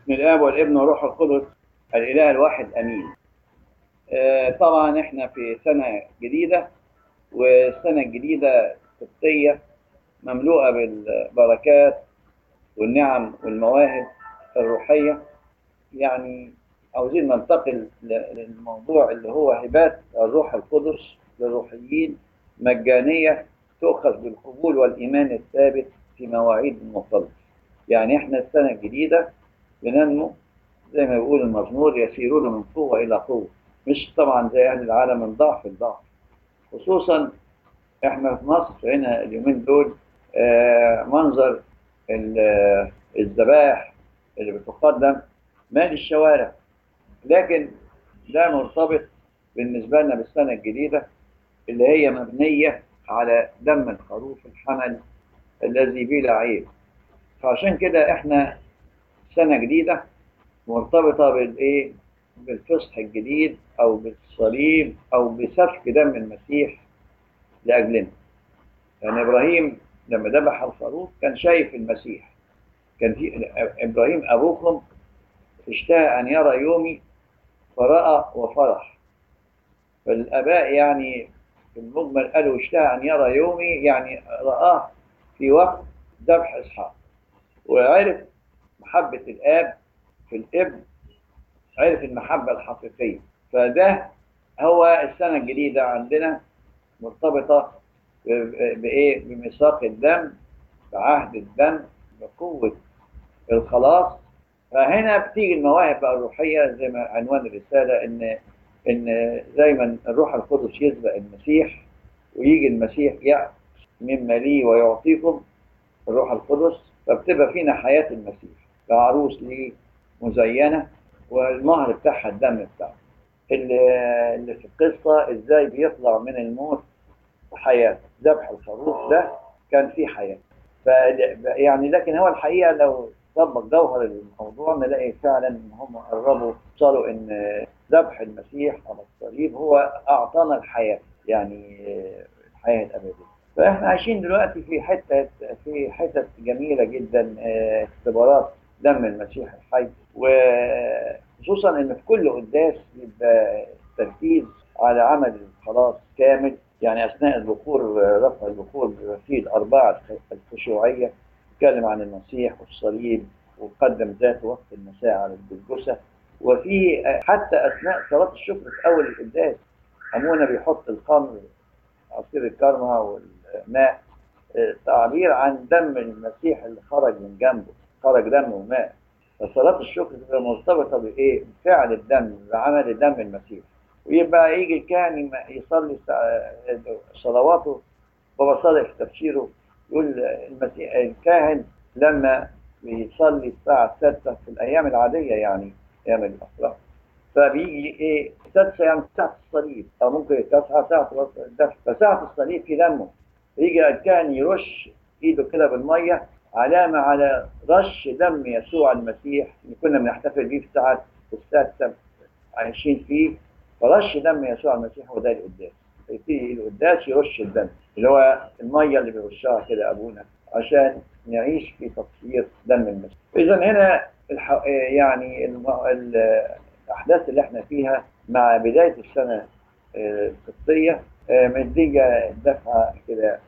بسم الاب والابن والروح القدس الاله الواحد امين آه، طبعا احنا في سنه جديده والسنه الجديده قبطيه مملوءه بالبركات والنعم والمواهب الروحيه يعني عاوزين ننتقل ل- للموضوع اللي هو هبات الروح القدس للروحيين مجانيه تؤخذ بالقبول والايمان الثابت في مواعيد المخلص يعني احنا السنه الجديده بننمو زي ما بيقول المزمور يسيرون من قوة إلى قوة مش طبعا زي أهل العالم من ضعف لضعف خصوصا احنا في مصر هنا اليومين دول آه، منظر ال- آه، الذبائح اللي بتقدم مال الشوارع لكن ده مرتبط بالنسبة لنا بالسنة الجديدة اللي هي مبنية على دم الخروف الحمل الذي بلا عيب فعشان كده احنا سنة جديدة مرتبطة بالإيه؟ بالفصح الجديد أو بالصليب أو بسفك دم المسيح لأجلنا. يعني إبراهيم لما ذبح الخروف كان شايف المسيح. كان في إبراهيم أبوكم اشتهى أن يرى يومي فرأى وفرح. فالآباء يعني في المجمل قالوا اشتهى أن يرى يومي يعني رآه في وقت ذبح إسحاق. وعرف محبة الآب في الابن عرف المحبة الحقيقية فده هو السنة الجديدة عندنا مرتبطة ب- بإيه؟ بميثاق الدم بعهد الدم بقوة الخلاص فهنا بتيجي المواهب بقى الروحية زي ما عنوان الرسالة إن إن دايما الروح القدس يسبق المسيح ويجي المسيح يأخذ مما لي ويعطيكم الروح القدس فبتبقى فينا حياة المسيح كعروس ليه مزينة والمهر بتاعها الدم بتاعها اللي اللي في القصة ازاي بيطلع من الموت حياة ذبح الخروف ده كان فيه حياة ف يعني لكن هو الحقيقة لو طبق جوهر الموضوع نلاقي فعلا ان هم قربوا وصلوا ان ذبح المسيح على الصليب هو اعطانا الحياة يعني الحياة الابدية فاحنا عايشين دلوقتي في حته في حتت جميله جدا آه، اختبارات دم المسيح الحي وخصوصا ان في كل قداس يبقى تركيز على عمل الخلاص كامل يعني اثناء البخور آه، رفع البخور بيبقى فيه الاربعه الخشوعيه يتكلم عن المسيح والصليب وقدم ذاته وقت المساء على الجلجسه وفي آه، حتى اثناء صلاه الشكر في اول القداس ابونا بيحط الخمر عصير الكرمة والماء آه، تعبير عن دم المسيح اللي خرج من جنبه خرج دم وماء فصلاة الشكر تبقى مرتبطة بإيه؟ بفعل الدم بعمل دم المسيح ويبقى يجي الكاهن يم- يصلي سا- صلواته بابا صالح في تفسيره يقول المسيح الكاهن لما بيصلي الساعة 6 في الأيام العادية يعني أيام الأفراح فبيجي ايه السادسه يعني ساعه الصليب او ممكن التاسعه ساعه الدفع فساعه الصليب في دمه يجي الكاهن يرش ايده كده بالميه علامه على رش دم يسوع المسيح اللي كنا بنحتفل بيه في ساعه السادسه عايشين فيه فرش دم يسوع المسيح هو ده القداس يبتدي القداس يرش الدم اللي هو الميه اللي بيرشها كده ابونا عشان نعيش في تطهير دم المسيح اذا هنا الح... يعني الم... ال... الأحداث اللي احنا فيها مع بداية السنة آه، القبطية آه، مدية دفعة كده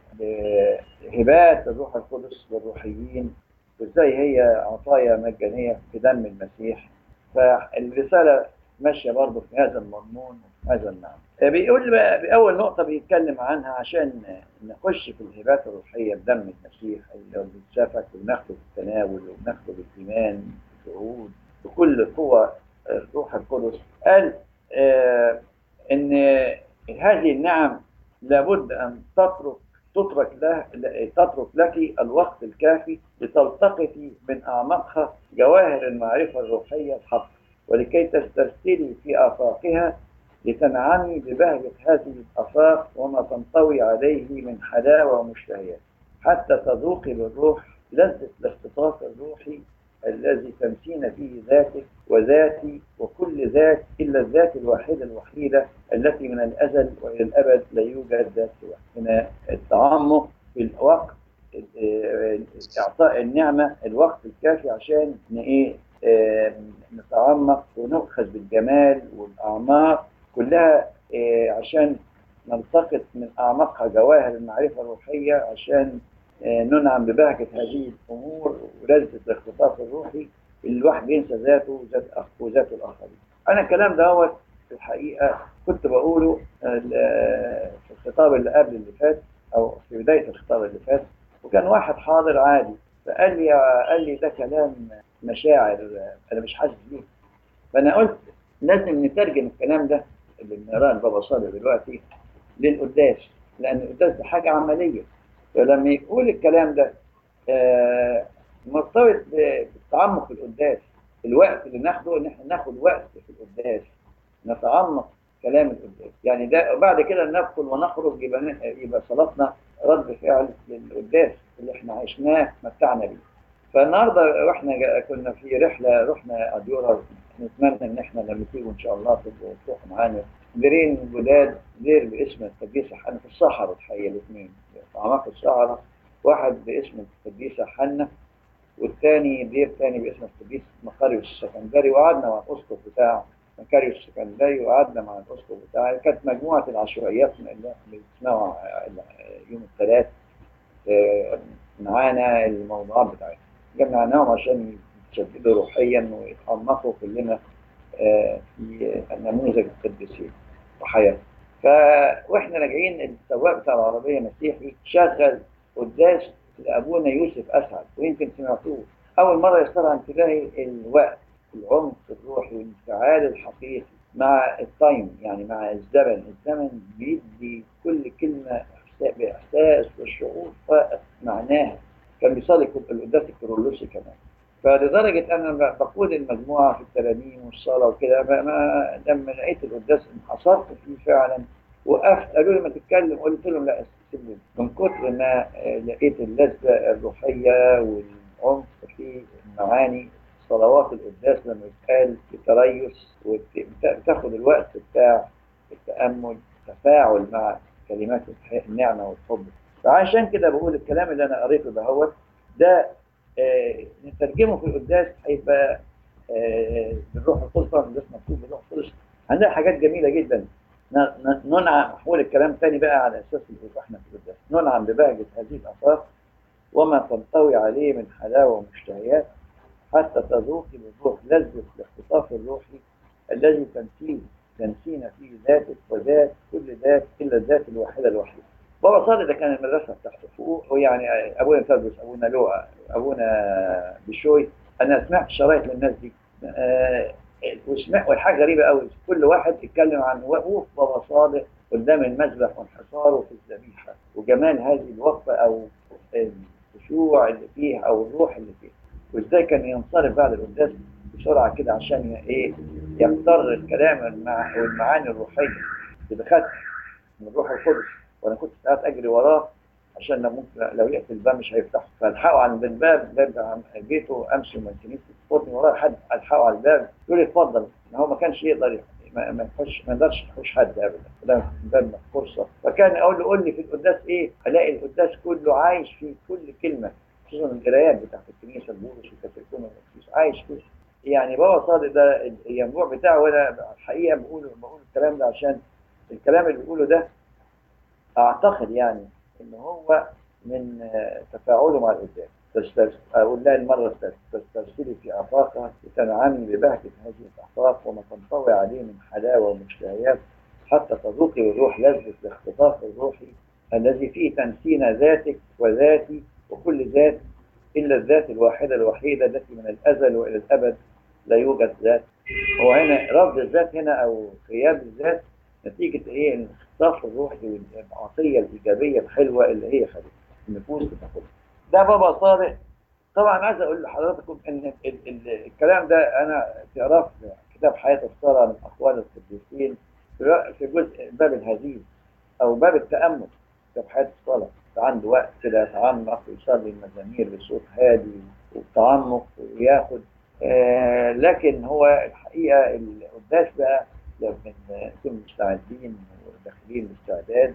بهبات الروح القدس للروحيين وازاي هي عطايا مجانية في دم المسيح فالرسالة ماشية برضه في هذا المضمون وفي هذا المعنى آه، بيقول بقى بأول نقطة بيتكلم عنها عشان نخش في الهبات الروحية بدم المسيح اللي هو بيتسفك وناخده بالتناول وناخده بالإيمان بالشهود بكل قوة الروح القدس قال آه ان هذه النعم لابد ان تترك تترك له تترك لك الوقت الكافي لتلتقطي من اعماقها جواهر المعرفه الروحيه الحق ولكي تسترسلي في افاقها لتنعمي ببهجه هذه الافاق وما تنطوي عليه من حلاوه ومشتهيات حتى تذوقي بالروح لذه الاختطاف الروحي الذي تمسين فيه ذاتك وذاتي وكل ذات إلا الذات الواحدة الوحيدة التي من الأزل وإلى الأبد لا يوجد ذات سواء هنا التعمق في الوقت إعطاء النعمة الوقت الكافي عشان إيه آه، نتعمق ونؤخذ بالجمال والأعماق كلها آه، عشان نلتقط من أعماقها جواهر المعرفة الروحية عشان آه، ننعم ببهجة هذه الأمور ولذة الاختطاف الروحي اللي الواحد بينسى ذاته وذات أخ- وذات الآخرين. أنا الكلام دوت في الحقيقة كنت بقوله آه، في الخطاب اللي قبل اللي فات أو في بداية الخطاب اللي فات وكان واحد حاضر عادي فقال لي قال لي ده كلام مشاعر آه، أنا مش حاسس بيه فأنا قلت لازم نترجم الكلام ده اللي بنقراه لبابا صالح دلوقتي للقداس لأن القداس ده حاجة عملية فلما يقول الكلام ده آه، مرتبط ب- بالتعمق في القداس الوقت اللي ناخده ان احنا ناخد وقت في القداس نتعمق كلام القداس يعني ده بعد كده ندخل ونخرج يبقى ن- يبقى صلاتنا رد فعل للقداس اللي احنا عشناه متعنا بيه فالنهارده واحنا جا- كنا في رحله رحنا اديورا نتمنى ان احنا لما تيجوا ان شاء الله تبقوا تروحوا معانا ديرين جداد دير باسم القديسه حنا في الصحراء الحقيقه الاثنين في اعماق الصحراء واحد باسم القديسه حنا والثاني دير ثاني باسم القديس مقاريوس السكندري وقعدنا مع الاسقف بتاع مقاريوس السكندري وقعدنا مع الاسقف بتاعي كانت مجموعه العشوائيات اللي اللي بتسمعوا يوم الثلاث آه، معانا الموضوعات بتاعتهم جمعناهم عشان يتشددوا روحيا ويتعمقوا كلنا آه، في نموذج القديسين وحياتهم ف واحنا راجعين السواق بتاع العربيه مسيحي شغل قداس لابونا يوسف اسعد ويمكن سمعتوه اول مره يسترعى انتباهي الوقت العمق الروحي والانفعال الحقيقي مع التايم يعني مع الزمن الزمن بيدي كل كلمه إحساس- باحساس وشعور فائق معناها كان بيصلي القداس الكرولوسي كمان فلدرجة أنا ب- بقود المجموعة في الترانيم والصلاة وكده ما- ما- لما لقيت القداس انحصرت فيه فعلا وقفت قالوا لي ما تتكلم قلت لهم لا سيبوني من كتر ما آه، لقيت اللذة الروحية والعمق في المعاني صلوات القداس لما يتقال بتريث وتاخد الوقت بتاع التأمل تفاعل مع كلمات الح- النعمة والحب فعشان كده بقول الكلام اللي أنا قريته ده هو ده آه، نترجمه في القداس هيبقى آه، بالروح القدس طبعا القداس مكتوب بالروح القدس عندنا حاجات جميله جدا ن- ن- ننعم احول الكلام تاني بقى على اساس اللي احنا في القداس ننعم ببهجه هذه الافاق وما تنطوي عليه من حلاوه ومشتهيات حتى تذوقي بالروح لذة الاختطاف الروحي الذي تنسيه تنسينا فيه ذاتك وذات كل ذات الا الذات الواحده الوحيده. بابا صادق ده كان المدرسه بتاعته فوق ويعني ابونا تدرس ابونا لؤى ابونا بشوي انا سمعت شرايط للناس دي آه، وسمعت والحاجه غريبه قوي كل واحد يتكلم عن وقوف بابا صادق قدام المذبح وانحصاره في الذبيحه وجمال هذه الوقفه او الخشوع اللي فيها او الروح اللي فيها وازاي كان ينصرف بعد القداس بسرعه كده عشان ي- ايه يقتر الكلام المع... والمعاني الروحيه اللي خدها من الروح القدس وانا كنت ساعات اجري وراه عشان لو ممكن لو يقفل الباب مش هيفتحه فالحقه عند الباب باب عن بيته امشي من كنيسه تفوتني وراه حد الحقه على الباب يقول لي اتفضل ما هو ما كانش يقدر يخ- ما ما يخش ما يقدرش يخش حد ابدا ده الباب فرصه فكان اقول له قول لي في القداس ايه الاقي القداس كله عايش في كل كلمه خصوصا القرايات بتاعت الكنيسه بولس وكاتيكون والقديس عايش فيه يعني بابا صادق ده الينبوع بتاعه وانا الحقيقه بقول بقول الكلام ده عشان الكلام اللي بيقوله ده اعتقد يعني ان هو من آه، تفاعله مع القداس تسترس... اقول لها المره الثالثه تسترسلي في افاقها وتنعمي ببهجه هذه الافاق وما تنطوي عليه من حلاوه ومشتهيات حتى تذوقي بالروح لذه الاختطاف الروحي الذي فيه تنسين ذاتك وذاتي وكل ذات الا الذات الواحده الوحيده التي من الازل والى الابد لا يوجد ذات هو هنا رفض الذات هنا او غياب الذات نتيجه ايه الاختطاف الروحي والعطيه الايجابيه الحلوه اللي هي خدتها النفوس بتاخدها ده بابا صالح طبعا عايز اقول لحضراتكم ان ال ال الكلام ده انا تقراه في كتاب حياه الصلاه من اقوال القديسين في في جزء باب الهزيز او باب التامل كتاب حياه الصلاه عنده وقت كده يتعمق ويصلي المزامير بصوت هادي وبتعمق وياخد آه لكن هو الحقيقه القداس بقى لما نكون مستعدين وداخلين باستعداد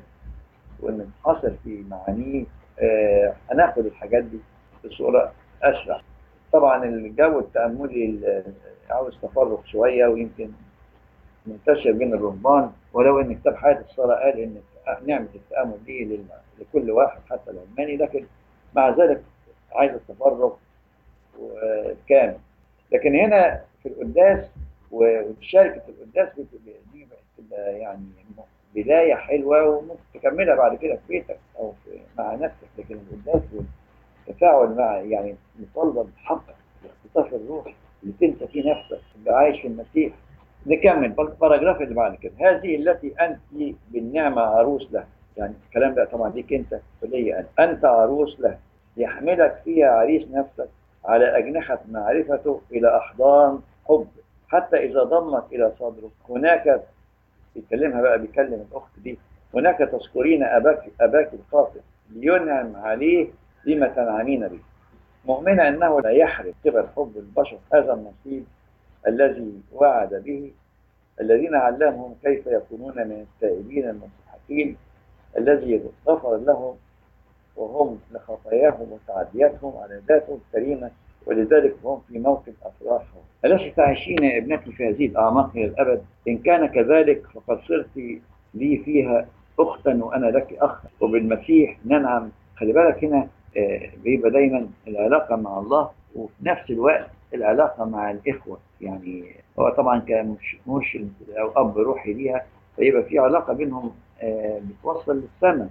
وننحصر في معانيه آه هناخد الحاجات دي بصوره اسرع طبعا الجو التأملي ال- عاوز تفرغ شوية ويمكن منتشر بين الرهبان ولو ان كتاب حياة الصلاة قال ان نعمة التأمل دي لل- لكل واحد حتى العلماني لكن مع ذلك عايز التفرغ وكامل لكن هنا في القداس ومشاركة القداس بت- دي بتبقى يعني بداية حلوة وممكن تكملها بعد كده في بيتك أو في مع نفسك لكن القداس والتفاعل مع يعني مطالبة بحقك الاختطاف الروحي اللي تنسى فيه نفسك اللي عايش في المسيح نكمل الباراجراف اللي بعد كده هذه التي أنت بالنعمة عروس لها يعني الكلام ده طبعا ليك أنت ولي أنا أنت عروس لها يحملك فيها عريس نفسك على أجنحة معرفته إلى أحضان حب حتى إذا ضمك إلى صدره هناك بيكلمها بقى بيكلم الأخت دي هناك تذكرين أباك أباك الخاطئ لينعم عليه بما تنعمين به مؤمنة أنه لا يحرم قبل حب البشر هذا النصيب الذي وعد به الذين علمهم كيف يكونون من التائبين المنصحين الذي غفر لهم وهم لخطاياهم وتعدياتهم على ذاتهم كريمة ولذلك هم في موقف أفراحهم ألست تعيشين يا ابنتي في هذه الأعماق إلى الأبد إن كان كذلك فقد صرت لي فيها أختا وأنا لك أخ وبالمسيح ننعم خلي بالك هنا آه، بيبقى دايما العلاقة مع الله وفي نفس الوقت العلاقة مع الإخوة يعني هو طبعا كمش مرشد أو أب روحي ليها فيبقى في علاقة بينهم آه، بتوصل للسماء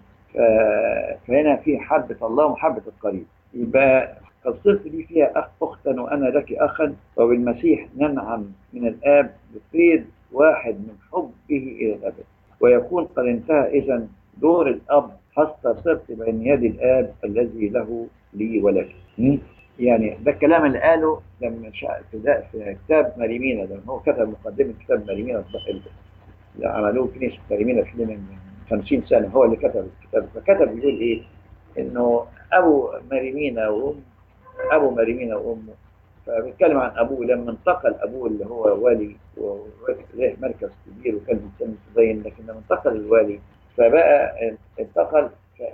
ف- فهنا في محبة الله ومحبة القريب يبقى قد صرت لي فيها أخ أختا وأنا لك أخا وبالمسيح ننعم من الآب بفيض واحد من حبه إلى الأبد ويكون قد انتهى إذا دور الأب حتى صرت بين يد الآب الذي له لي ولك م? يعني ده الكلام اللي قاله لما شا- في ده- في كتاب مريمينا لما هو كتب مقدمة كتاب مريمينا اللي عملوه كنيسة مريمينا في من 50 سنة هو اللي كتب الكتاب فكتب يقول إيه إنه أبو مريمينا وأم أبو مريمينا وأمه فبيتكلم عن أبوه لما انتقل أبوه اللي هو والي وله مركز كبير وكان بيسمى زين لكن لما انتقل الوالي فبقى انتقل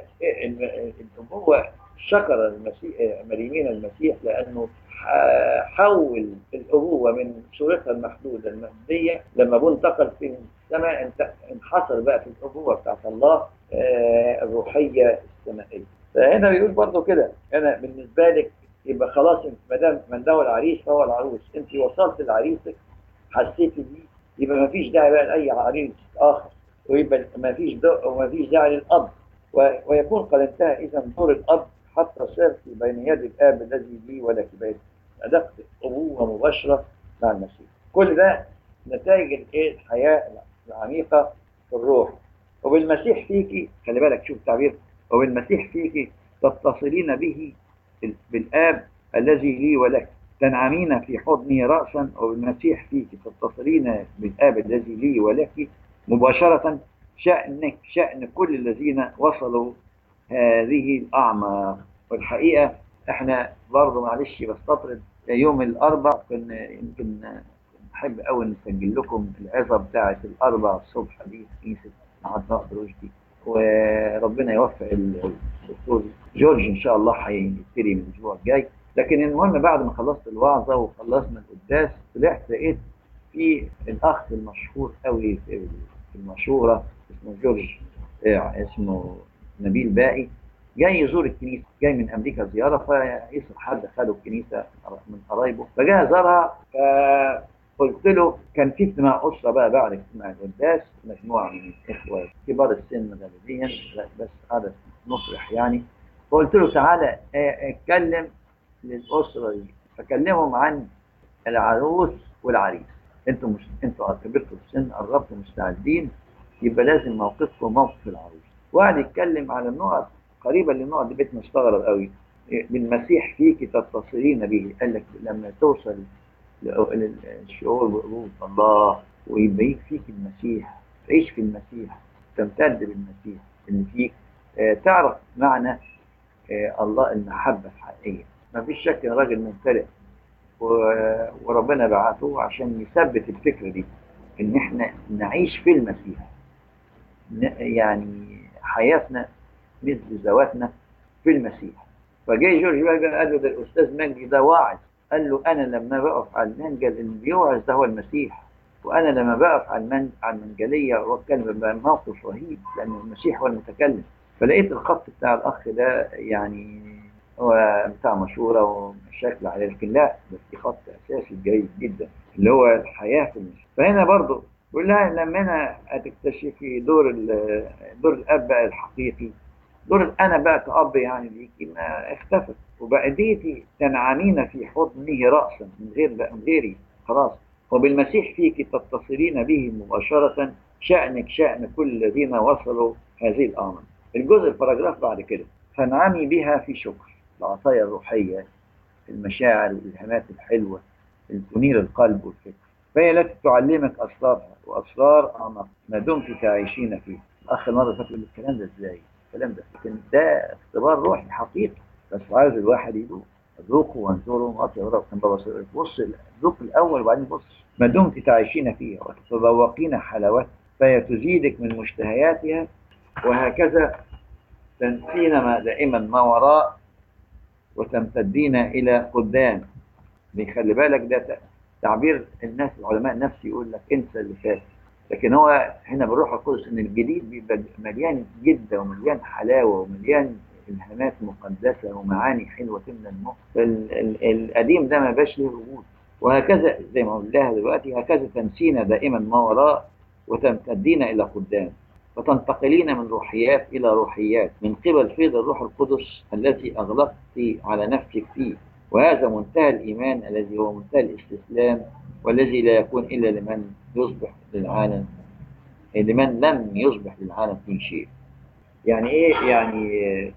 هو شكر المسيح مريمين المسيح لأنه ح- حول الأبوة من صورتها المحدودة المادية لما أبوه انتقل في السماء انت- انحصر بقى في الأبوة بتاعت الله آه، الروحية السمائية فهنا بيقول برضه كده أنا بالنسبة لك يبقى خلاص انت ما دام من ده العريس فهو العروس انت وصلت لعريسك حسيتي بيه يبقى ما فيش داعي بقى لاي عريس اخر ويبقى ما فيش وما فيش داعي للاب و- ويكون قد انتهى اذا دور الاب حتى صرت بين يد الاب الذي لي ولك بيت ادقت ابوه مباشره مع المسيح كل ده نتائج الايه الحياه العميقه في الروح وبالمسيح فيكي خلي بالك شوف التعبير وبالمسيح فيكي تتصلين به بالآب الذي لي ولك تنعمين في حضني رأسا وبالمسيح فيك تتصلين بالآب الذي لي ولك مباشرة شأنك شأن كل الذين وصلوا هذه الأعماق والحقيقة احنا برضه معلش بستطرد يوم الأربع كنا يمكن نحب قوي نسجل لكم العظة بتاعة الأربع الصبح دي في كنيسة عطاء رشدي وربنا يوفق الدكتور جورج ان شاء الله هيبتدي من الاسبوع الجاي لكن المهم بعد ما خلصت الوعظه وخلصنا القداس طلعت لقيت في الاخ المشهور قوي في المشهوره اسمه جورج آه، اسمه نبيل باقي جاي يزور الكنيسه جاي من امريكا زياره فيصل حد خده الكنيسه من قرايبه فجاء زارها فقلت له كان في اجتماع اسره بقى بعد اجتماع القداس مجموعه من الاخوه كبار السن غالبيا لا بس عدد مفرح يعني فقلت له تعالى آه، اتكلم للاسره دي فكلمهم عن العروس والعريس انتوا مش انتوا كبرتوا في السن قربتوا مستعدين يبقى لازم موقفكم موقف العروس وقعد يتكلم على النقط قريبه للنقط دي بقيت مستغرب قوي بالمسيح فيك تتصلين به قال لك لما توصل للشعور بقبول الله ويبقى فيك المسيح تعيش في المسيح تمتد بالمسيح اللي فيك آه، تعرف معنى آه، الله المحبة الحقيقية ما فيش شك ان الراجل ممتلئ و- وربنا بعته عشان يثبت الفكرة دي ان احنا نعيش في المسيح ن- يعني حياتنا مثل ذواتنا في المسيح فجاي جورج بقى قال له ده الاستاذ مجدي ده واعظ قال له أنا لما بقف على المنجل اللي بيوعظ ده هو المسيح وأنا لما بقف على المن... على المنجلية وأتكلم بيبقى موقف رهيب لأن المسيح هو المتكلم فلقيت الخط بتاع الأخ ده يعني هو بتاع مشورة وشكل عليه لكن لا بس في خط أساسي جيد جدا اللي هو الحياة في المسيح فهنا برضه بقول لها لما أنا هتكتشفي دور ال- دور الأب بقى الحقيقي دور الأنا بقى كأب يعني ليكي ما اختفت وبقيتي تنعمين في حضنه رأسا من غير من غيري خلاص وبالمسيح فيك تتصلين به مباشرة شأنك شأن كل الذين وصلوا هذه الأمر الجزء الباراجراف بعد كده فانعمي بها في شكر العطايا الروحية المشاعر والإلهامات الحلوة اللي تنير القلب والفكر فهي التي تعلمك أسرارها وأسرار أعماق ما دمت تعيشين فيه الأخ المرة فاتت يقول الكلام ده إزاي؟ الكلام ده لكن ده اختبار روحي حقيقي بس عايز الواحد يدوق ذوقوا وانظروا ما أطيب كان بابا سيد بص ذوق الأول وبعدين بص ما دمت تعيشين فيها وتتذوقين حلاوتها فهي تزيدك من مشتهياتها وهكذا تنسين ما دائما ما وراء وتمتدين إلى قدام بيخلي بالك ده تعبير الناس العلماء النفس يقول لك انسى اللي فات لكن هو هنا بالروح القدس ان الجديد بيبقى مليان جده ومليان حلاوه ومليان الهامات مقدسه ومعاني حلوه تملى المخ ال- ال- القديم ده ما بقاش له وجود وهكذا زي ما قلناها دلوقتي هكذا تنسين دائما ما وراء وتمتدين الى قدام فتنتقلين من روحيات الى روحيات من قبل فيض الروح القدس التي اغلقت على نفسك فيه وهذا منتهى الايمان الذي هو منتهى الاستسلام والذي لا يكون الا لمن يصبح للعالم لمن لم يصبح للعالم في شيء يعني ايه يعني آه،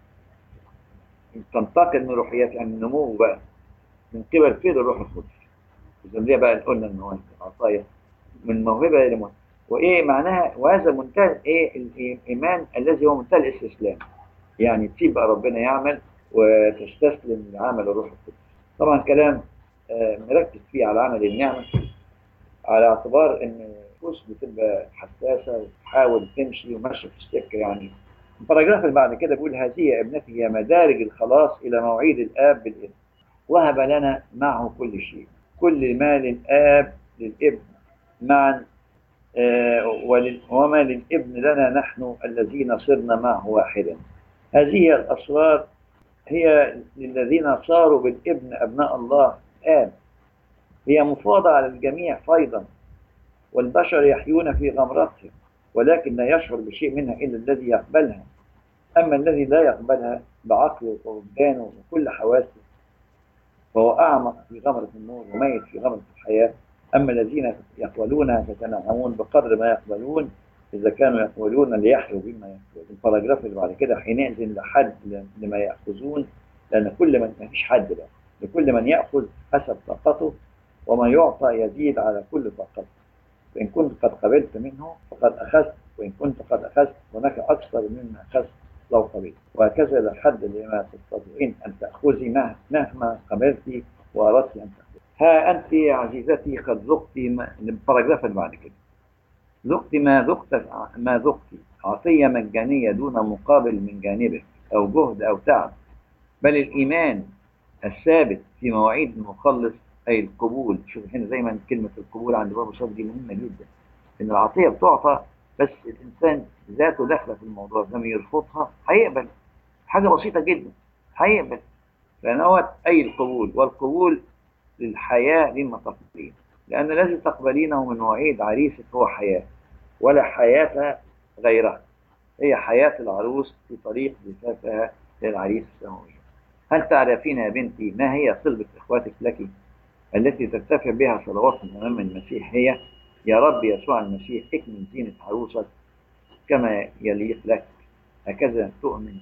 تنتقل من روحيات يعني النمو بقى من قبل فيض الروح القدس إذا دي بقى قلنا ان هو عطايا من موهبه الى موهبه وايه معناها وهذا منتهى ايه الايمان الذي هو منتهى الاستسلام يعني تسيب بقى ربنا يعمل وتستسلم لعمل الروح القدس طبعا كلام آه، مركز فيه على عمل النعمه على اعتبار ان النفوس بتبقى حساسه وتحاول تمشي وماشيه في السكه يعني الباراجراف اللي بعد كده بيقول هذه يا ابنتي هي مدارج الخلاص الى موعيد الاب بالابن وهب لنا معه كل شيء كل ما للاب للابن معا آه، ولل- وما للابن لنا نحن الذين صرنا معه واحدا هذه الأسرار هي للذين صاروا بالابن أبناء الله الآن هي مفاضة على الجميع فيضا والبشر يحيون في غمرتهم ولكن لا يشعر بشيء منها إلا الذي يقبلها أما الذي لا يقبلها بعقله ووجدانه وكل حواسه فهو أعمق في غمرة النور وميت في غمرة الحياة أما الذين يقبلونها يتنعمون بقدر ما يقبلون إذا كانوا يقبلون ليحيوا بما يقبلون الباراجراف اللي بعد كده حينئذ لحد لما يأخذون لأن كل من ما فيش حد بقى لكل من يأخذ حسب طاقته وما يعطى يزيد على كل طاقته فإن كنت قد قبلت منه فقد أخذت وإن كنت قد أخذت هناك أكثر مما أخذت لو قبلت وهكذا لحد لما تستطيعين أن تأخذي مه- مهما قبلت وأردت أن تأخذي ها أنت يا عزيزتي قد ذقت ما- الباراجراف اللي بعد كده ذقت ما ذقت ما ذقت عطية مجانية دون مقابل من جانبك أو جهد أو تعب بل الإيمان الثابت في مواعيد المخلص أي القبول شوف هنا دايما كلمة القبول عند بابا صاد دي مهمة جدا إن العطية بتعطى بس الإنسان ذاته داخلة في الموضوع لما يرفضها هيقبل حاجة بسيطة جدا هيقبل لأن هو أي القبول والقبول للحياة لما تقبلين لأن الذي تقبلينه من وعيد عريسك هو حياة ولا حياة غيرها هي حياة العروس في طريق زفافها للعريس السماوي هل تعرفين يا بنتي ما هي صلبة إخواتك لك التي ترتفع بها صلواتهم أمام المسيح هي يا رب يسوع المسيح اكمل زينة عروسك كما يليق لك هكذا تؤمن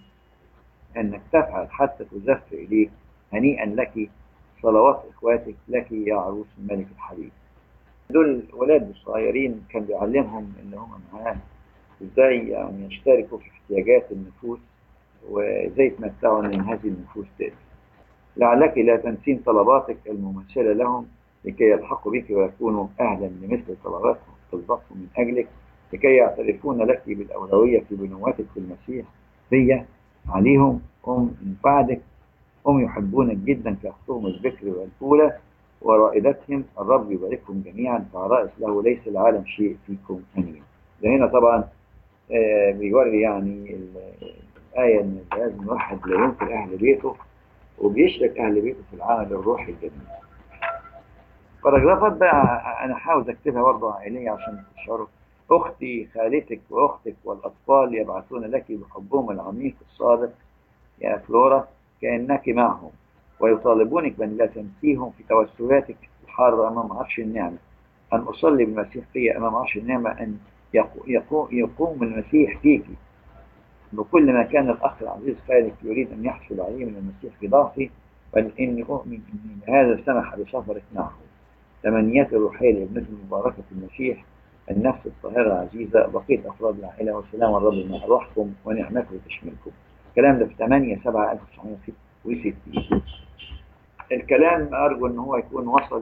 أنك تفعل حتى تزف إليك هنيئا لك صلوات إخواتك لك يا عروس الملك الحبيب دول ولاد الصغيرين كان بيعلمهم اللي هم معاه ازاي يعني يشتركوا في احتياجات النفوس وازاي يتمتعوا من هذه النفوس تأتي لعلك لا تنسين طلباتك الممثلة لهم لكي يلحقوا بك ويكونوا أهلا لمثل طلباتهم طلباتهم من أجلك لكي يعترفون لك بالأولوية في بنواتك في المسيح هي عليهم هم من بعدك هم يحبونك جدا كأختهم الذكر والأولى ورائدتهم الرب يباركهم جميعا فعرائس له ليس العالم شيء فيكم أمين ده هنا طبعا آه، بيوري يعني ال- الآية إن لازم الواحد لا ينكر أهل بيته وبيشرك أهل بيته في العمل الروحي الجميل. باراجرافات بقى أنا حاول أكتبها برضه عائلية عشان تشعروا أختي خالتك وأختك والأطفال يبعثون لك بحبهم العميق الصادق يا فلورا كأنك معهم ويطالبونك بأن لا تنسيهم في توسلاتك الحارة أمام عرش النعمة أن أصلي بالمسيح في أمام عرش النعمة أن يقو- يقو- يقوم المسيح فيك بكل ما كان الأخ العزيز خالد يريد أن يحصل عليه من المسيح في ضعفي بل إني أؤمن أن هذا سمح بسفرك معه تمنيات الروحية لابنته المباركة المسيح النفس الطاهرة العزيزة بقية أفراد العائلة وسلام الرب مع روحكم ونعمته تشملكم الكلام ده في 8 7 1966 الكلام أرجو أن هو يكون وصل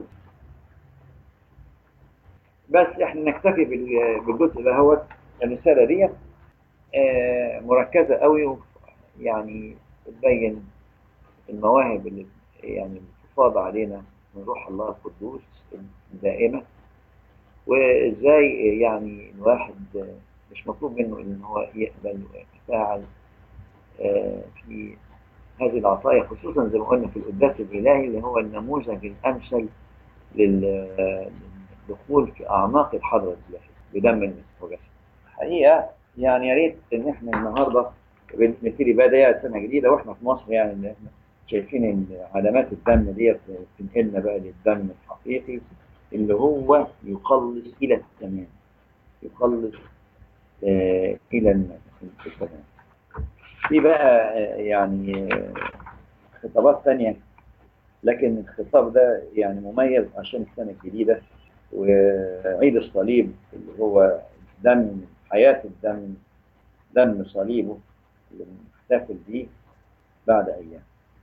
بس احنا نكتفي بال- بالجزء ده هو الرسالة ديت آه، مركزة قوي وف- يعني بتبين المواهب اللي يعني بتفاض علينا من روح الله القدوس الدائمة وازاي يعني الواحد آه، مش مطلوب منه ان هو يقبل ويتفاعل آه، في هذه العطايا خصوصا زي ما قلنا في القداس الإلهي اللي هو النموذج الأمثل لل- للدخول في أعماق الحضرة الإلهية بدم المسيح وجسده. حقيقة يعني يا ريت إن إحنا النهاردة بنبتدي بداية سنة جديدة وإحنا في مصر يعني إن إحنا شايفين إن علامات الدم ديت تنقلنا بقى للدم الحقيقي اللي هو يخلص إلى التمام. يخلص آه، إلى الم- التمام. في بقى آه، يعني آه، خطابات تانية لكن الخطاب ده يعني مميز عشان السنة الجديدة وعيد الصليب اللي هو دم حياة الدم دم صليبه اللي بنحتفل بيه بعد أيام.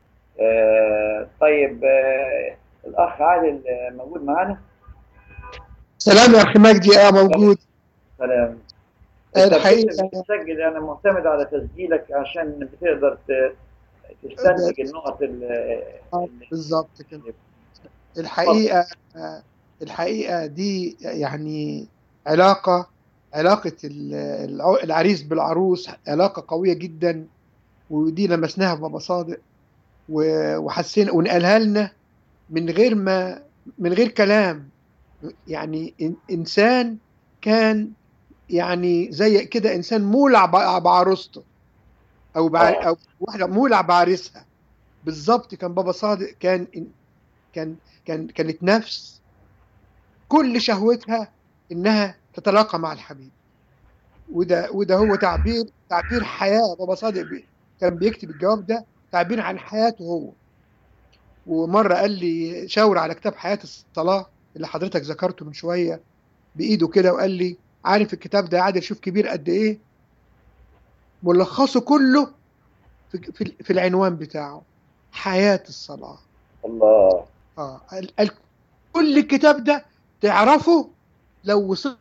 آه طيب آه الأخ عادل آه، موجود معانا؟ سلام يا اخي مجدي اه موجود سلام. الحقيقة- بتسجل أنا معتمد على تسجيلك عشان بتقدر ت- تستنتج النقط ال- آه، اللي بالظبط كده الحقيقه آه، الحقيقه دي يعني علاقه علاقه ال- الع- العريس بالعروس علاقه قويه جدا ودي لمسناها في بابا صادق و- وحسينا ونقلها لنا من غير ما من غير كلام يعني إن- انسان كان يعني زي كده انسان مولع بع- بعروسته او بع... او واحده مولع بعريسها بالظبط كان بابا صادق كان كان كان كانت نفس كل شهوتها انها تتلاقى مع الحبيب وده وده هو تعبير تعبير حياه بابا صادق بي كان بيكتب الجواب ده تعبير عن حياته هو ومره قال لي شاور على كتاب حياه الصلاه اللي حضرتك ذكرته من شويه بايده كده وقال لي عارف الكتاب ده يا عادل شوف كبير قد ايه ملخصه كله في في, في العنوان بتاعه حياه الصلاه الله اه ال- ال- كل الكتاب ده تعرفه لو وصلت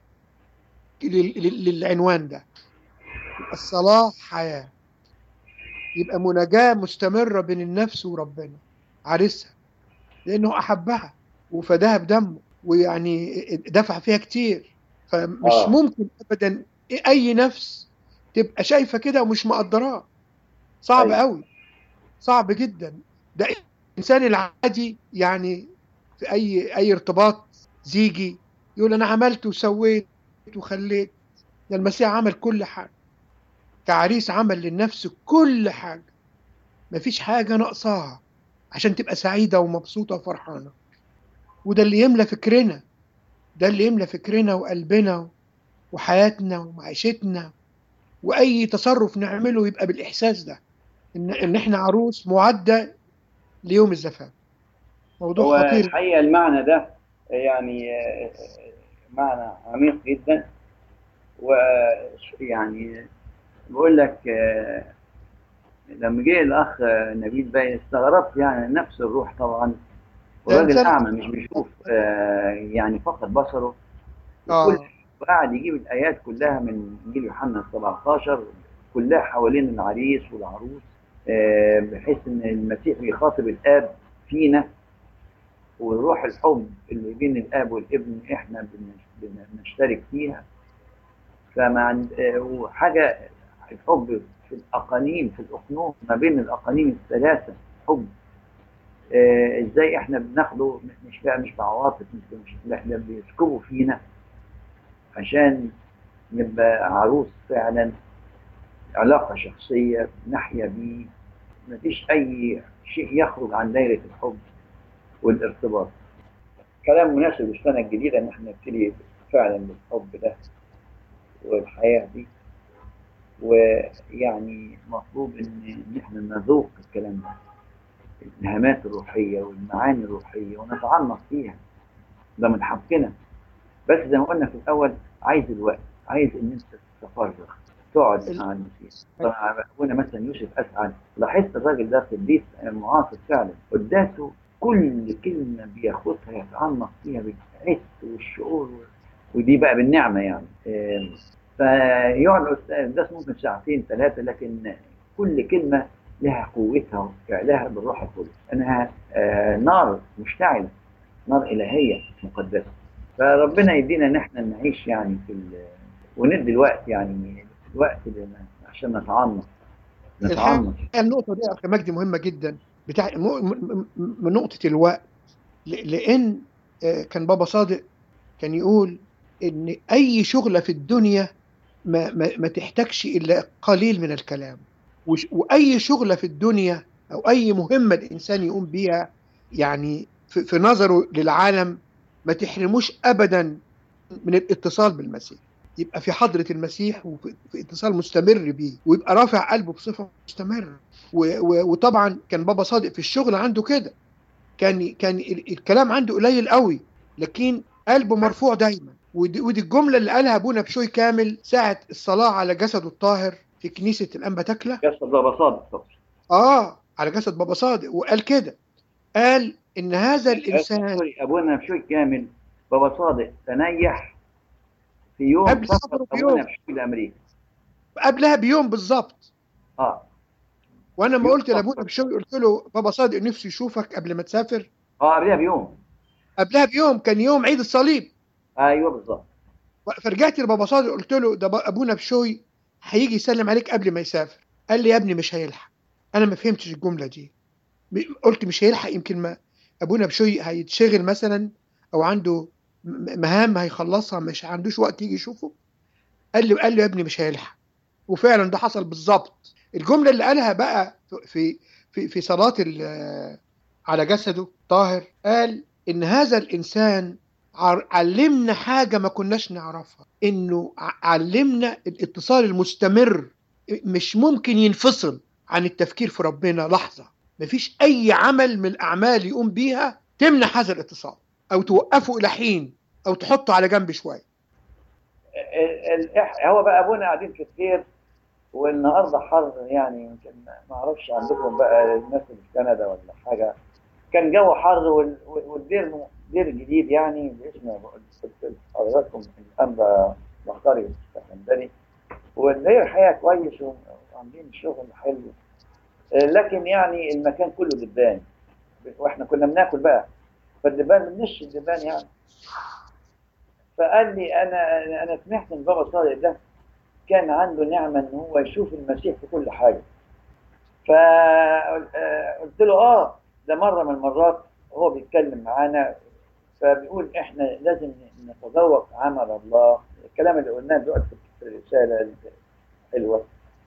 لل- لل- للعنوان ده الصلاة حياة يبقى مناجاة مستمرة بين النفس وربنا عريسها لأنه أحبها وفداها بدمه ويعني دفع فيها كتير فمش آه. ممكن أبدا أي نفس تبقى شايفة كده ومش مقدراه صعب أيوة. قوي صعب جدا ده الإنسان العادي يعني في أي أي ارتباط زيجي يقول أنا عملت وسويت وخليت ده المسيح عمل كل حاجة كعريس عمل للنفس كل حاجة مفيش حاجة ناقصاها عشان تبقى سعيدة ومبسوطة وفرحانة وده اللي يملى فكرنا ده اللي يملى فكرنا وقلبنا وحياتنا ومعيشتنا وأي تصرف نعمله يبقى بالإحساس ده إن إن إحنا عروس معدة ليوم الزفاف موضوع هو خطير الحقيقة المعنى ده يعني آه، معنى عميق جدا ويعني بقول لك آه، لما جه الأخ آه، نبيل باين استغربت يعني نفس الروح طبعا والراجل إنسان- أعمى مش بيشوف آه، يعني فقد بصره آه. وكل وقعد يجيب الآيات كلها من إنجيل يوحنا 17 كلها حوالين العريس والعروس آه، بحيث ان المسيح بيخاطب الاب فينا والروح الحب اللي بين الاب والابن احنا بن- بنشترك فيها فما عند آه، وحاجه الحب في الاقانيم في الاقنوم ما بين الاقانيم الثلاثه حب آه، ازاي احنا بناخده مش بقى مش بعواطف مش مش لا ده بيسكبوا فينا عشان نبقى عروس فعلا علاقة شخصية نحيا بيه مفيش أي شيء يخرج عن دايرة الحب والارتباط كلام مناسب للسنة الجديدة إن احنا نبتدي فعلا بالحب ده والحياة دي ويعني مطلوب إن إن احنا نذوق الكلام ده الإلهامات الروحية والمعاني الروحية ونتعمق فيها ده من حقنا بس زي ما قلنا في الأول عايز الوقت عايز إن أنت تتفرغ تقعد ال- مع المسيح طبعا أبونا مثلا يوسف أسعد لاحظت الراجل ده قديس معاصر فعلا قداسه كل كلمة بياخدها يتعمق فيها بالحس والشعور ودي بقى بالنعمة يعني آم، فيقعد القداس ممكن ساعتين ثلاثة لكن كل كلمة لها قوتها وفعلها بالروح القدس انها آه، نار مشتعله نار الهيه مقدسه فربنا يدينا ان احنا نعيش يعني في ال- وندي الوقت يعني الوقت لنا عشان نتعمق نتعمق النقطة دي يا أخي مجدي مهمة جدا بتاع م- م- م- من نقطة الوقت ل- لأن آه، كان بابا صادق كان يقول إن أي شغلة في الدنيا ما, ما, ما تحتاجش إلا قليل من الكلام وش- وأي شغلة في الدنيا أو أي مهمة الإنسان يقوم بيها يعني في, في نظره للعالم ما تحرموش أبدا من الاتصال بالمسيح يبقى في حضرة المسيح وفي في اتصال مستمر بيه ويبقى رافع قلبه بصفة مستمرة و- و- وطبعا كان بابا صادق في الشغل عنده كده كان كان ال- الكلام عنده قليل قوي لكن قلبه مرفوع دايما ودي, ودي الجملة اللي قالها أبونا بشوي كامل ساعة الصلاة على جسده الطاهر في كنيسة الأنبا تكلة يحصل ده بساطه طبعا آه على جسد بابا صادق وقال كده قال إن هذا الإنسان سوري ابونا بشوي كامل بابا صادق تنيح في يوم قبل سفر سفره ابونا بيوم. بشوي لامريكا قبلها بيوم بالظبط اه وانا لما يوم قلت لابونا بشوي قلت له بابا صادق نفسي يشوفك قبل ما تسافر اه قبلها بيوم قبلها بيوم كان يوم عيد الصليب ايوه بالظبط فرجعت لبابا صادق قلت له ده بقى ابونا بشوي هيجي يسلم عليك قبل ما يسافر قال لي يا ابني مش هيلحق انا ما فهمتش الجمله دي م- قلت مش هيلحق يمكن ما ابونا بشوي هيتشغل مثلا او عنده م- مهام هيخلصها مش عندوش وقت يجي يشوفه قال لي قال له يا ابني مش هيلحق وفعلا ده حصل بالظبط الجمله اللي قالها بقى في في في صلاه ال- على جسده طاهر قال ان هذا الانسان عر- علمنا حاجه ما كناش نعرفها انه ع- علمنا الاتصال المستمر مش ممكن ينفصل عن التفكير في ربنا لحظه مفيش اي عمل من الاعمال يقوم بيها تمنع هذا الاتصال او توقفه الى حين او تحطه على جنب شويه ال- ال- إح- هو بقى ابونا قاعدين في الدير والنهارده حر يعني يمكن ما اعرفش عندكم بقى الناس اللي في كندا ولا حاجه كان جو حر وال- والدير م- دير جديد يعني باسم قلت حضراتكم الانبا مختاري السكندري والدير حقيقه كويس وعاملين شغل حلو آه، لكن يعني المكان كله دبان واحنا كنا بناكل بقى فالدبان مش الدبان يعني فقال لي انا انا سمعت ان بابا صادق ده كان عنده نعمه ان هو يشوف المسيح في كل حاجه فقلت له اه ده مره من المرات هو بيتكلم معانا فبيقول احنا لازم نتذوق عمل الله الكلام اللي قلناه دلوقتي في الرساله الحلوه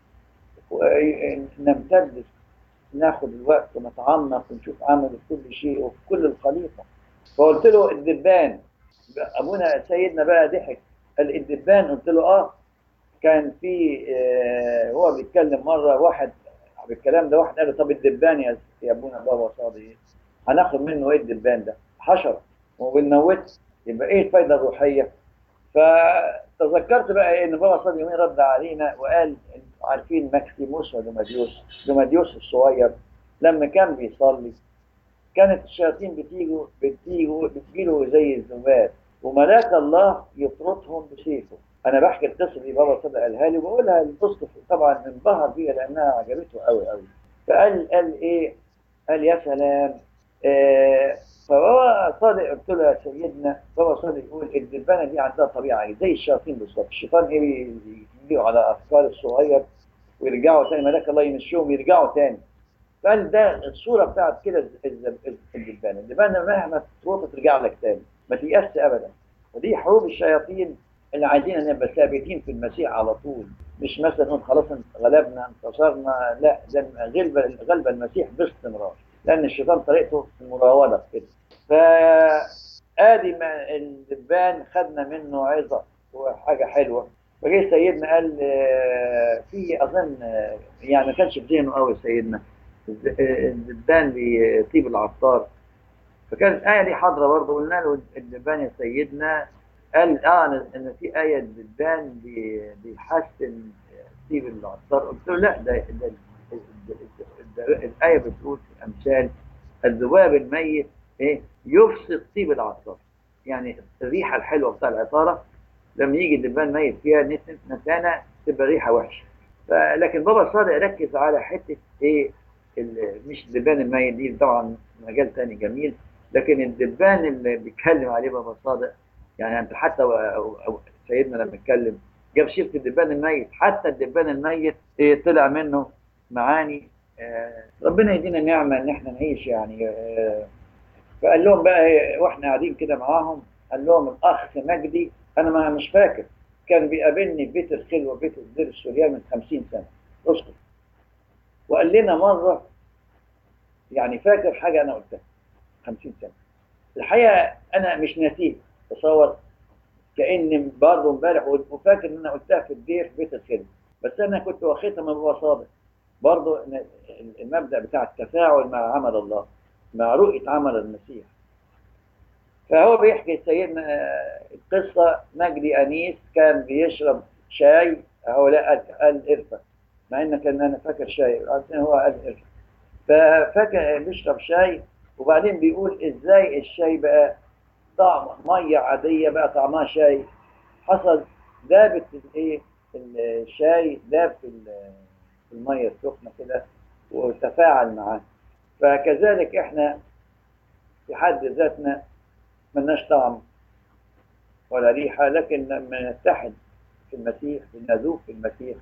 ونمتد ناخد الوقت ونتعمق ونشوف عمله في كل شيء وفي كل الخليقه فقلت له الدبان ابونا سيدنا بقى ضحك قال الدبان قلت له اه كان في آه هو بيتكلم مره واحد بالكلام ده واحد قال له طب الدبان يا يا ابونا بابا صادق هناخد منه ايه الدبان ده؟ حشره وبنموت يبقى ايه الفايده الروحيه؟ فتذكرت بقى إيه ان بابا صادق يومين رد علينا وقال انتوا عارفين ماكسيموس ودوماديوس دوماديوس الصغير لما كان بيصلي كانت الشياطين بتيجوا بتيجوا بتجيله زي الذباب وملاك الله يطردهم بسيفه انا بحكي القصه دي بابا صدق قالها لي وبقولها للاسقف طبعا انبهر بيها لانها عجبته قوي قوي فقال قال ايه قال يا سلام آه فبابا صادق قلت له يا سيدنا بابا صادق يقول الدبانه دي عندها طبيعه زي الشياطين بالظبط الشيطان ايه يجيوا على افكار الصغير ويرجعوا تاني ملاك الله يمشيهم يرجعوا تاني قال ده الصوره بتاعت كده الدبانه الدبانه مهما تروح ترجع لك تاني ما تيأس ابدا ودي حروب الشياطين اللي عايزين نبقى ثابتين في المسيح على طول مش مثلا نقول خلاص غلبنا انتصرنا لا ده غلب غلب المسيح باستمرار لان الشيطان طريقته المراوده كده فادي ما الدبان خدنا منه عظه وحاجه حلوه فجه سيدنا قال في اظن يعني ما كانش في ذهنه قوي سيدنا الدبان لطيب العطار فكانت الآية دي حاضرة برضه قلنا له الدبان يا سيدنا قال اه ان في آية الدبان بيحسن طيب العطار قلت له لا ده, ده, ده, ده الآية بتقول في الأمثال الذباب الميت ايه يفسد طيب العطار يعني الريحة الحلوة بتاع العطارة لما يجي الدبان ميت فيها نتانة تبقى ريحة وحشة لكن بابا صادق ركز على حتة ايه مش الدبان الميت دي طبعا مجال تاني جميل لكن الدبان اللي بيتكلم عليه بابا صادق يعني انت حتى سيدنا لما اتكلم جاب سيره الدبان الميت حتى الدبان الميت إيه طلع منه معاني آه ربنا يدينا النعمه ان احنا نعيش يعني آه فقال لهم بقى واحنا قاعدين كده معاهم قال لهم الاخ مجدي انا ما مش فاكر كان بيقابلني في بيت الخلوه بيت الدير السوريان من 50 سنه اسكت وقال لنا مره يعني فاكر حاجه انا قلتها 50 سنه الحقيقه انا مش ناسيه تصور كاني برضه امبارح وفاكر ان انا قلتها في الدير في بيت الخدمه بس انا كنت واخدها من بابا صادق برضه المبدا بتاع التفاعل مع عمل الله مع رؤيه عمل المسيح فهو بيحكي سيدنا القصه مجدي انيس كان بيشرب شاي هو لا قال قرفه مع ان كان انا فاكر شاي هو قال قرفه ففاكر بيشرب شاي وبعدين بيقول ازاي الشاي بقى طعم ميه عاديه بقى طعمها شاي حصل دابت الايه الشاي داب في الميه السخنه كده وتفاعل معاه فكذلك احنا في حد ذاتنا ملناش طعم ولا ريحه لكن لما نتحد في المسيح بنذوب في المسيح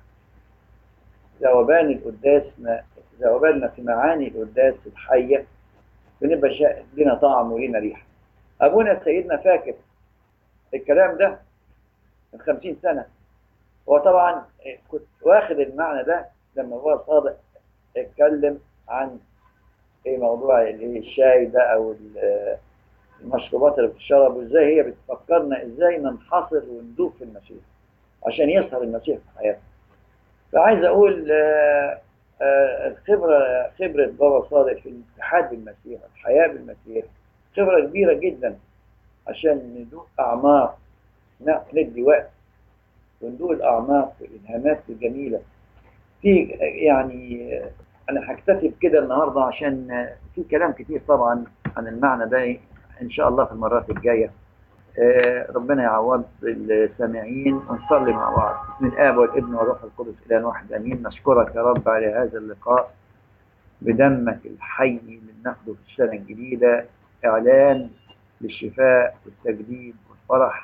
ذوبان القداس ذوباننا في معاني القداس الحيه بنبقى شا... لنا طعم ولنا ريحه ابونا سيدنا فاكر الكلام ده من خمسين سنه هو طبعا كنت واخد المعنى ده لما هو صادق اتكلم عن ايه موضوع الشاي ده او المشروبات اللي بتشرب وازاي هي بتفكرنا ازاي ننحصر وندوب في المسيح عشان يظهر المسيح في حياتنا فعايز اقول آه الخبرة خبرة بابا صادق في الاتحاد بالمسيح الحياة بالمسيح خبرة كبيرة جدا عشان ندوق أعماق ندي وقت وندوق الأعماق والإلهامات الجميلة في يعني أنا هكتفي بكده النهاردة عشان في كلام كتير طبعا عن المعنى ده إن شاء الله في المرات الجاية ربنا يعوض السامعين ونصلي مع بعض بسم الاب والابن والروح القدس اله واحد امين نشكرك يا رب على هذا اللقاء بدمك الحي اللي بناخده في السنه الجديده اعلان للشفاء والتجديد والفرح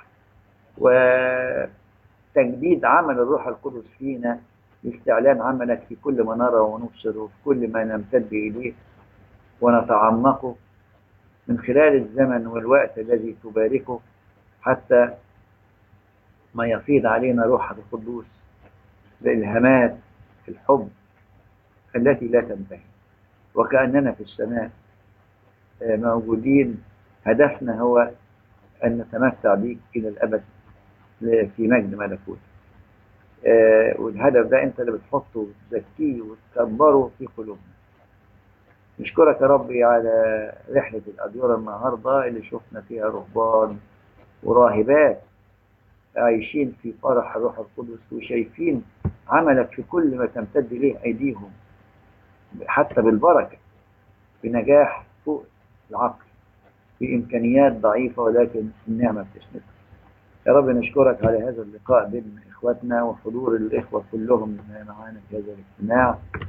وتجديد عمل الروح القدس فينا لاستعلان عملك في كل ما نرى ونبصر وفي كل ما نمتد اليه ونتعمقه من خلال الزمن والوقت الذي تباركه حتى ما يفيض علينا روحك القدوس بإلهامات الحب التي لا تنتهي وكأننا في السماء موجودين هدفنا هو أن نتمتع بك إلى الأبد في مجد ملكوت والهدف ده أنت اللي بتحطه وتزكيه وتكبره في قلوبنا نشكرك يا ربي على رحلة الأديرة النهاردة اللي شفنا فيها رهبان وراهبات عايشين في فرح الروح القدس وشايفين عملك في كل ما تمتد إليه أيديهم حتى بالبركة بنجاح فوق العقل بإمكانيات ضعيفة ولكن النعمة بتسندك يا رب نشكرك على هذا اللقاء بين إخواتنا وحضور الإخوة كلهم معانا في هذا الاجتماع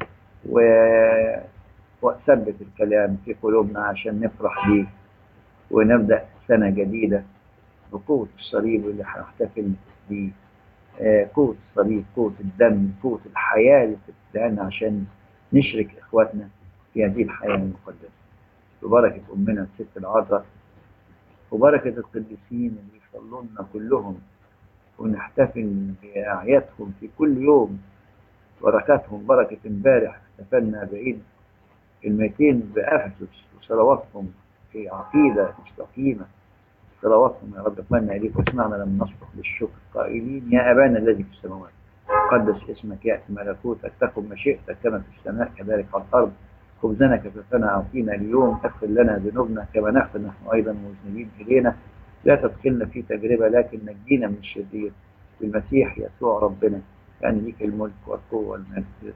و... وثبت الكلام في قلوبنا عشان نفرح بيه ونبدأ سنة جديدة بقوة الصليب اللي هنحتفل بيه آه، قوة الصليب قوة الدم قوة الحياة اللي بتدعنا عشان نشرك إخواتنا في هذه الحياة المقدسة ببركة أمنا الست العذراء وبركة القديسين اللي يصلوا لنا كلهم ونحتفل بأعيادهم في كل يوم بركاتهم بركة امبارح احتفلنا بعيد الميتين بأفسس وصلواتهم في عقيدة مستقيمة صلواتهم يا رب اقبلنا إليك واسمعنا لما نصرخ بالشكر قائلين يا أبانا الذي في السماوات قدس اسمك يأتي ملكوتك تكن مشيئتك كما في السماء كذلك على الأرض خبزنا كفافنا أعطينا اليوم اغفر لنا ذنوبنا كما نغفر نحن أيضا مذنبين إلينا لا تدخلنا في تجربة لكن نجينا من الشرير بالمسيح يسوع ربنا يعني ليك الملك والقوة والمجد